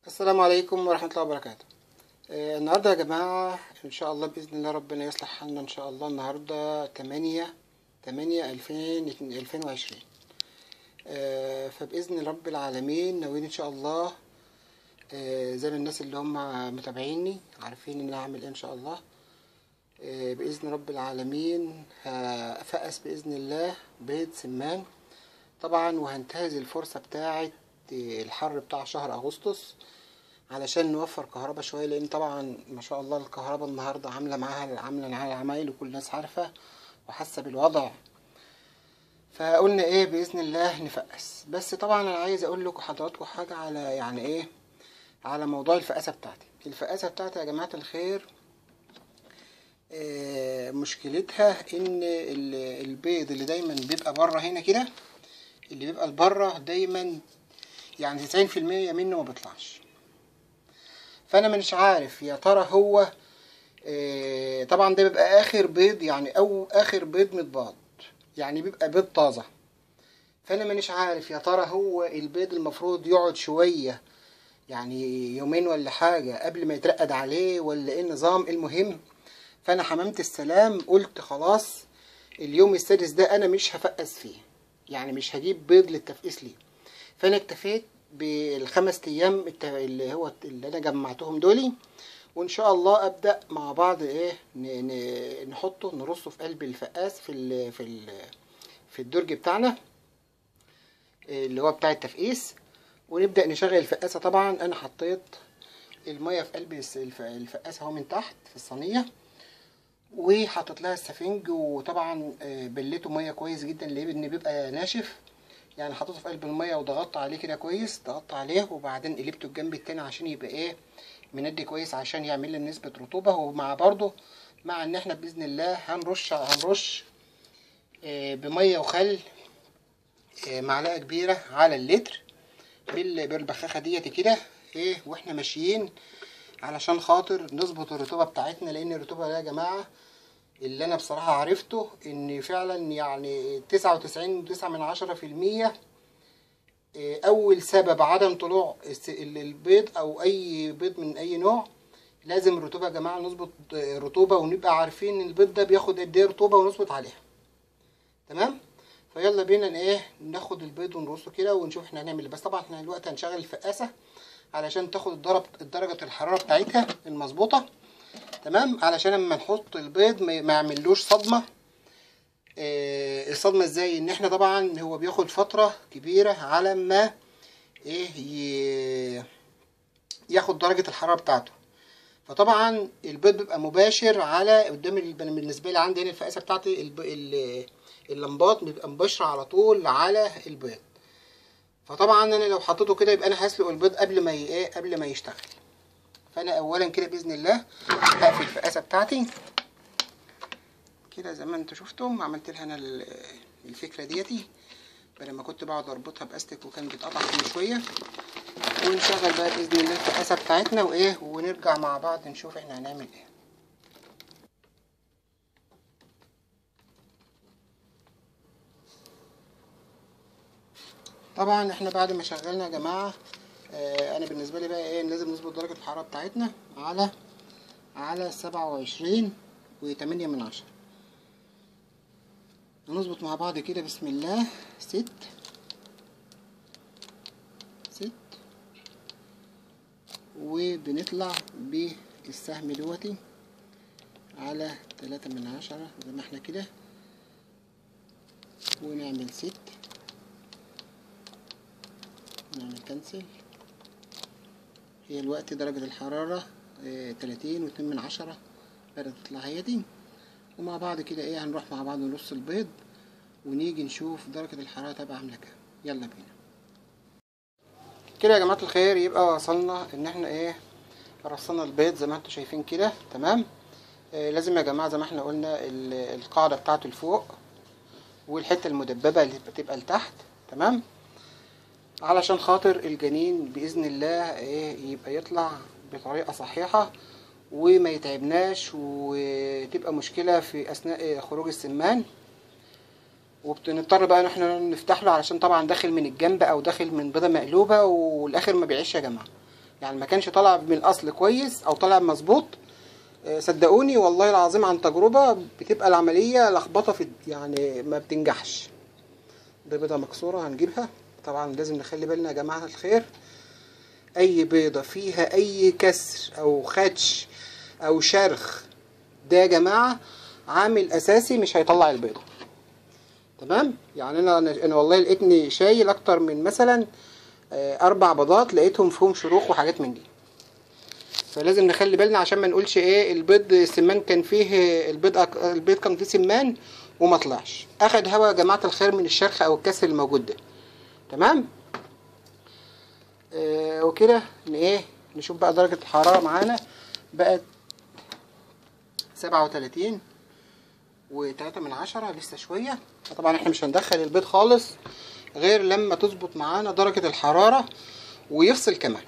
السلام عليكم ورحمة الله وبركاته آه، النهاردة يا جماعة إن شاء الله بإذن الله ربنا يصلح حالنا إن شاء الله النهاردة تمانية تمانية ألفين ألفين وعشرين فبإذن رب العالمين ناويين إن شاء الله آه، زي ما الناس اللي هم متابعيني عارفين إن أنا هعمل إيه إن شاء الله آه، بإذن رب العالمين هفقس بإذن الله بيض سمان طبعا وهنتهز الفرصة بتاعة الحر بتاع شهر أغسطس علشان نوفر كهرباء شوية لأن طبعا ما شاء الله الكهرباء النهاردة عاملة معاها عاملة معاها العمايل وكل الناس عارفة وحاسة بالوضع فقلنا ايه بإذن الله نفقس بس طبعا أنا عايز أقول لكم حضراتكم حاجة على يعني ايه على موضوع الفقاسة بتاعتي الفقاسة بتاعتي يا جماعة الخير آه، مشكلتها ان ال- البيض اللي دايما بيبقى بره هنا كده اللي بيبقى لبره دايما يعني تسعين في المية منه ما بيطلعش فانا مش عارف يا ترى هو آه، طبعا ده بيبقى اخر بيض يعني او اخر بيض متباض يعني بيبقى بيض طازه فانا مش عارف يا ترى هو البيض المفروض يقعد شويه يعني يومين ولا حاجه قبل ما يترقد عليه ولا ايه النظام المهم فانا حمامة السلام قلت خلاص اليوم السادس ده انا مش هفقس فيه يعني مش هجيب بيض للتفقيس ليه فانا اكتفيت بالخمس ايام الت- اللي هو اللي انا جمعتهم دولي وان شاء الله ابدا مع بعض ايه ن- ن- نحطه نرصه في قلب الفقاس في ال في ال في الدرج بتاعنا اللي هو بتاع التفقيس ونبدا نشغل الفقاسه طبعا انا حطيت الميه في قلب الس- الف- الفقاسه اهو من تحت في الصينيه وحطيت لها السفنج وطبعا آه، بليته ميه كويس جدا ليه لان بيبقى ناشف يعني حطيته في قلب الميه وضغطت عليه كده كويس ضغطت عليه وبعدين قلبته الجنب التاني عشان يبقى ايه مندي كويس عشان يعمل لي نسبه رطوبه ومع برضه مع ان احنا باذن الله هنرش هنرش آه، بميه وخل آه، معلقه كبيره على اللتر بال- بالبخاخه ديت كده ايه واحنا ماشيين علشان خاطر نظبط الرطوبه بتاعتنا لان الرطوبه ده يا جماعه اللي انا بصراحه عرفته ان فعلا يعني تسعة وتسعين وتسعة من عشرة في المية إيه، اول سبب عدم طلوع الس- ال- البيض او اي بيض من اي نوع لازم الرطوبه يا جماعه نظبط الرطوبه ونبقى عارفين ان البيض ده بياخد قد ايه رطوبه ونظبط عليها تمام فيلا بينا ن- ايه ناخد البيض ونرصه كده ونشوف احنا هنعمل ايه بس طبعا احنا دلوقتي هنشغل الفقاسه علشان تاخد الدرجه درجه الحراره بتاعتها المظبوطه تمام علشان لما نحط البيض ما ما يعملوش صدمه آه، الصدمه ازاي ان احنا طبعا هو بياخد فتره كبيره على ما ايه ي- ياخد درجه الحراره بتاعته فطبعا البيض بيبقى مباشر على قدام ال- بالنسبه لي عندي هنا الفقاسه بتاعتي الب- ال- اللمبات بيبقى مباشره على طول على البيض فطبعا انا لو حطيته كده يبقى انا هسلق البيض قبل ما ي- ايه قبل ما يشتغل فانا اولا كده باذن الله هقفل الفقاسه بتاعتي كده زي ما انتوا شفتم عملت لها انا ال- الفكره ديتي بدل ما كنت بقعد اربطها باستك وكان بيتقطع كل شويه ونشغل بقى باذن الله الفقاسه بتاعتنا وايه ونرجع مع بعض نشوف احنا هنعمل ايه طبعا احنا بعد ما شغلنا يا جماعه آه انا بالنسبه لي بقى ايه لازم نظبط درجه الحراره بتاعتنا على على سبعة وعشرين وتمانية من عشرة نظبط مع بعض كده بسم الله ست ست وبنطلع بالسهم دوتي على تلاتة من عشرة زي ما احنا كده ونعمل ست نعمل كنسل هي الوقت درجة الحرارة آه، تلاتين واتنين من عشرة بدأت تطلع هي دي ومع بعض كده ايه هنروح مع بعض نرص البيض ونيجي نشوف درجة الحرارة تبقى عاملة كام يلا بينا كده يا جماعة الخير يبقى وصلنا ان احنا ايه رصنا البيض زي ما انتوا شايفين كده تمام آه لازم يا جماعة زي ما احنا قلنا ال- القاعدة بتاعته لفوق والحتة المدببة اللي بتبقى لتحت تمام علشان خاطر الجنين بإذن الله ايه يبقى يطلع بطريقة صحيحة وما يتعبناش وتبقى مشكلة في أثناء خروج السمان وبنضطر بقى ان احنا نفتح له علشان طبعا داخل من الجنب او داخل من بيضة مقلوبة والاخر ما بيعيش يا جماعة يعني ما كانش طالع من الاصل كويس او طالع مظبوط آه، صدقوني والله العظيم عن تجربة بتبقى العملية لخبطة في يعني ما بتنجحش دي بيضة مكسورة هنجيبها طبعا لازم نخلي بالنا يا جماعة الخير اي بيضة فيها اي كسر او خدش او شرخ ده يا جماعة عامل اساسي مش هيطلع البيضة تمام يعني انا انا والله لقيتني شايل اكتر من مثلا آه، اربع بيضات لقيتهم فيهم شروخ وحاجات من دي فلازم نخلي بالنا عشان ما نقولش ايه البيض السمان كان فيه البيض أك... البيض كان فيه سمان وما طلعش اخد هوا يا جماعه الخير من الشرخ او الكسر الموجود ده تمام آه وكده ن- ايه نشوف بقى درجه الحراره معانا بقت سبعة وتلاتين وتلاتة من عشرة لسه شوية فطبعا احنا مش هندخل البيض خالص غير لما تظبط معانا درجة الحرارة ويفصل كمان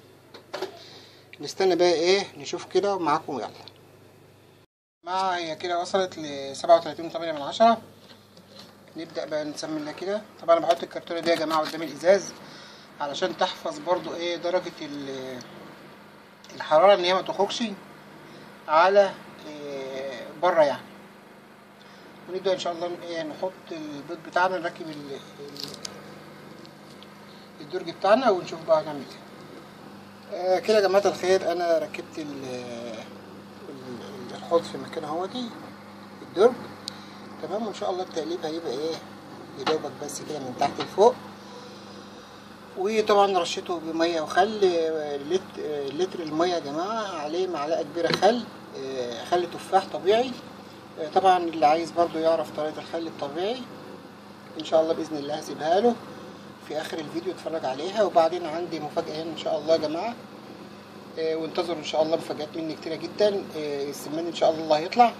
نستنى بقى ايه نشوف كده معاكم يلا ما هي كده وصلت ل 37 وثمانية من عشرة نبدأ بقى نسمي لها كده طبعا انا بحط الكرتونة دي يا جماعة قدام الإزاز علشان تحفظ برضو ايه درجة ال- الحرارة ان هي ما تخرجش على إيه بره يعني ونبدأ ان شاء الله ايه نحط البيض بتاعنا نركب ال- ال- الدرج بتاعنا ونشوف بقى هنعمل ايه آه، كده يا جماعة الخير أنا ركبت ال- ال- الحوض في مكان اهوتي الدرج تمام وإن شاء الله التقليب هيبقى إيه يدوبك بس كده من تحت لفوق وطبعا رشيته بمية وخل آه، لت- آه، لتر المية يا جماعة عليه معلقة كبيرة خل آه، خل تفاح طبيعي آه، طبعا اللي عايز برضو يعرف طريقة الخل الطبيعي إن شاء الله بإذن الله هسيبها له في اخر الفيديو اتفرج عليها وبعدين عندي مفاجأة هنا ان شاء الله يا جماعة آه، وانتظروا ان شاء الله مفاجآت مني كتيرة جدا آه، السمان ان شاء الله هيطلع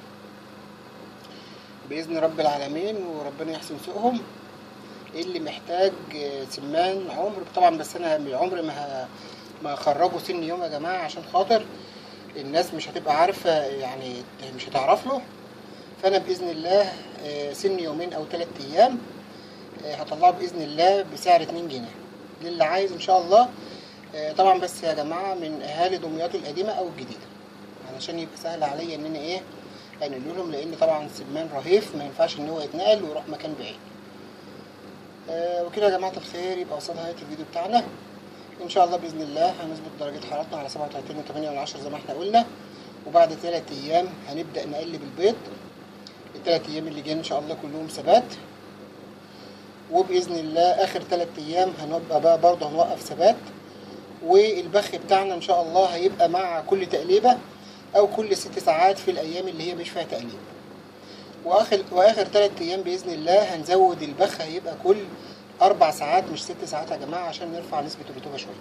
بإذن رب العالمين وربنا يحسن سوقهم اللي محتاج آه، سمان عمر طبعا بس انا عمري ما ه- ما هخرجه سن يوم يا جماعة عشان خاطر الناس مش هتبقى عارفة يعني مش هتعرف له فانا بإذن الله آه، سن يومين او ثلاث ايام آه، هطلعه باذن الله بسعر 2 جنيه للي عايز ان شاء الله آه، طبعا بس يا جماعه من اهالي دمياط القديمه او الجديده علشان يبقى سهل عليا ان انا ايه انقل لهم لان طبعا سمان رهيف ما ينفعش ان هو يتنقل ويروح مكان بعيد آه، وكده يا جماعه الخير يبقى وصلنا نهايه الفيديو بتاعنا ان شاء الله باذن الله هنظبط درجه حرارتنا على 37 و8 من عشرة زي ما احنا قلنا وبعد ثلاث ايام هنبدا نقلب البيض الثلاث ايام اللي جايين ان شاء الله كلهم ثبات وباذن الله اخر ثلاث ايام هنبقى بقى برضه هنوقف ثبات والبخ بتاعنا ان شاء الله هيبقى مع كل تقليبه او كل ست ساعات في الايام اللي هي مش فيها تقليب واخر واخر ثلاث ايام باذن الله هنزود البخ هيبقى كل اربع ساعات مش ست ساعات يا جماعه عشان نرفع نسبه الرطوبه شويه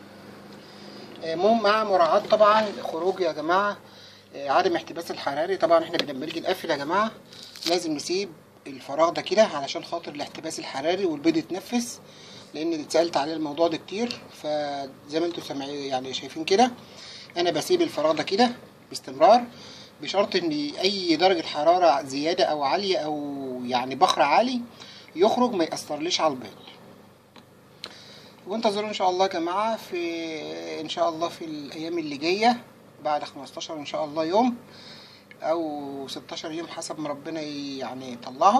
آه، مهم مع مراعاة طبعا خروج يا جماعة آه، عدم احتباس الحراري طبعا احنا لما بنيجي نقفل يا جماعة لازم نسيب الفراغ ده كده علشان خاطر الاحتباس الحراري والبيض يتنفس لان اتسألت عليه الموضوع ده كتير فزي ما انتم سامعين يعني شايفين كده انا بسيب الفراغ ده كده باستمرار بشرط ان اي درجة حرارة زيادة او عالية او يعني بخر عالي يخرج ما يأثرليش على البيض وانتظروا ان شاء الله يا جماعه في ان شاء الله في الايام اللي جايه بعد 15 ان شاء الله يوم او 16 يوم حسب ما ربنا ي- يعني يطلعه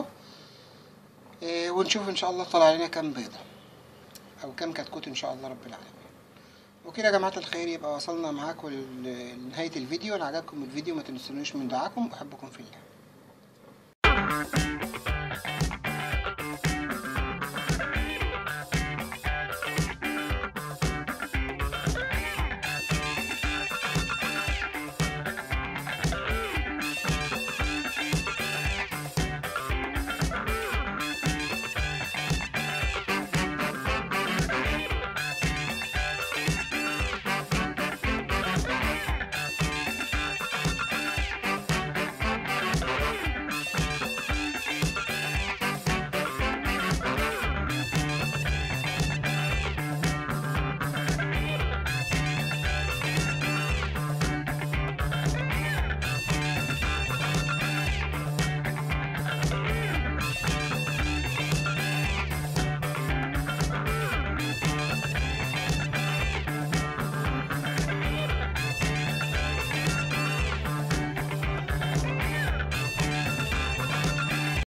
إيه، ونشوف ان شاء الله طلع لنا كام بيضه او كام كتكوت ان شاء الله رب العالمين وكده يا جماعه الخير يبقى وصلنا معاكم ل- لنهايه الفيديو انا عجبكم الفيديو ما تنسونوش من دعاكم احبكم في الله